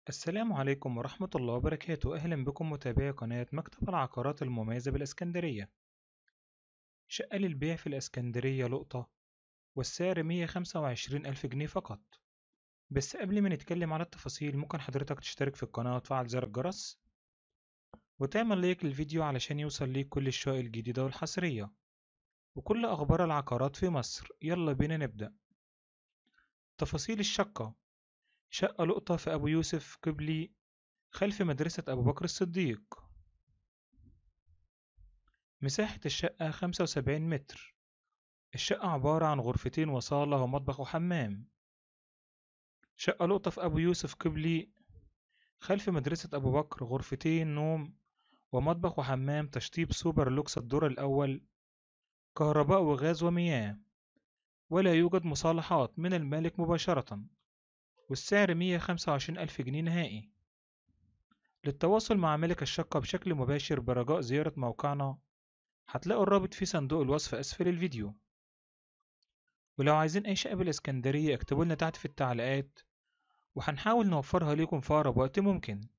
السلام عليكم ورحمة الله وبركاته أهلا بكم متابعي قناة مكتب العقارات المميزة بالإسكندرية شقة للبيع في الإسكندرية لقطة والسعر مية خمسة وعشرين ألف جنيه فقط بس قبل ما نتكلم على التفاصيل ممكن حضرتك تشترك في القناة وتفعل زر الجرس وتعمل لايك للفيديو علشان يوصل ليك كل الشقق الجديدة والحصرية وكل أخبار العقارات في مصر يلا بينا نبدأ تفاصيل الشقة شقة لقطة في أبو يوسف قبلي خلف مدرسة أبو بكر الصديق مساحة الشقة خمسة وسبعين متر الشقة عبارة عن غرفتين وصالة ومطبخ وحمام شقة لقطة في أبو يوسف قبلي خلف مدرسة أبو بكر غرفتين نوم ومطبخ وحمام تشطيب سوبر لوكس الدور الأول كهرباء وغاز ومياه ولا يوجد مصالحات من المالك مباشرة والسعر مية خمسة وعشرين ألف جنيه نهائي للتواصل مع مالك الشقة بشكل مباشر برجاء زيارة موقعنا هتلاقوا الرابط في صندوق الوصف أسفل الفيديو ولو عايزين أي شقة بالإسكندرية اكتبوا لنا تحت في التعليقات وهنحاول نوفرها ليكم في أقرب وقت ممكن